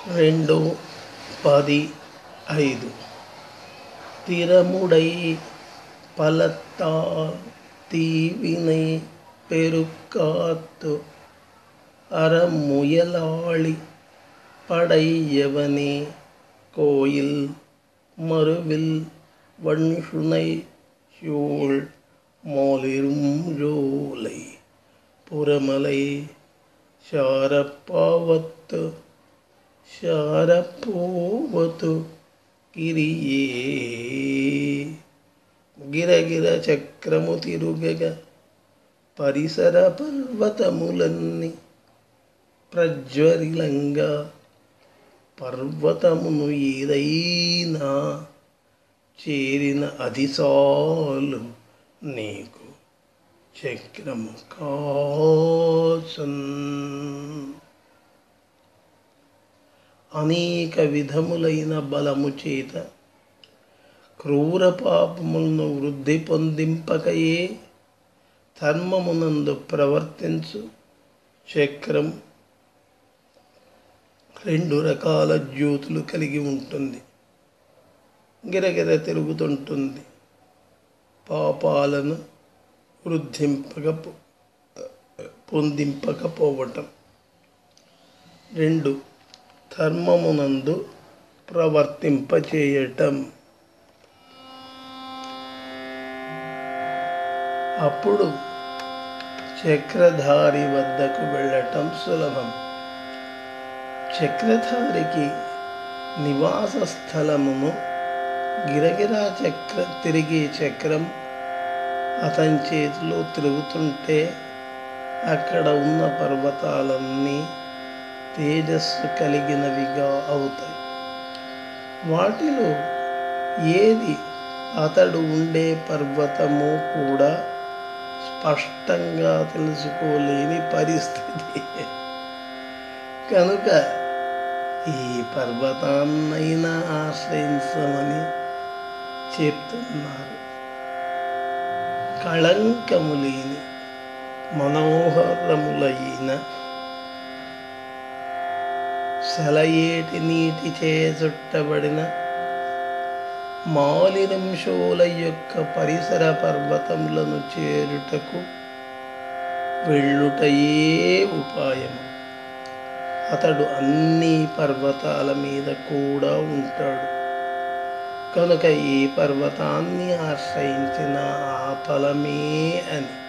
రెండు పది ఐదు திறமுடை பலத்தால் தீவினை பெருக்காத்து அறமுயலாளி படையவனே கோயில் மறுவில் வன்சுனை சூழ் மோலிரும் ஜோலை புறமலை శారపావత్ శారపోవతు గిరియే గిరగిర చక్రము తిరుగగ పరిసర పర్వతములన్నీ ప్రజ్వరిలంగా పర్వతమును ఏదైనా చేరిన అధిసాలు నీకు చక్రము కాసన్ అనేక విధములైన బలము చేత క్రూర పాపములను వృద్ధి పొందింపకయే ధర్మమునందు ప్రవర్తించు చక్రం రెండు రకాల జ్యోతులు కలిగి ఉంటుంది గిరగిర తిరుగుతుంటుంది పాపాలను వృద్ధింపక పొందింపకపోవటం రెండు ధర్మమునందు ప్రవర్తింపచేయటం అప్పుడు చక్రధారి వద్దకు వెళ్ళటం సులభం చక్రధారికి నివాస స్థలమును గిరగిరా చక్ర తిరిగే చక్రం అతని చేతిలో తిరుగుతుంటే అక్కడ ఉన్న పర్వతాలన్నీ తేజస్సు కలిగినవిగా అవుతాయి వాటిలో ఏది అతడు ఉండే పర్వతము కూడా స్పష్టంగా తెలుసుకోలేని పరిస్థితి కనుక ఈ పర్వతాన్నైనా ఆశ్రయించమని చెప్తున్నారు కళంకము లేని మనోహరములైన సెలయేటి నీటి చే చుట్టబడిన మాలినంశోల యొక్క పరిసర పర్వతములను చేరుటకు వెళ్ళుటయే ఉపాయం అతడు అన్ని పర్వతాల మీద కూడా ఉంటాడు కనుక ఈ పర్వతాన్ని ఆశ్రయించిన ఆ ఫలమే అని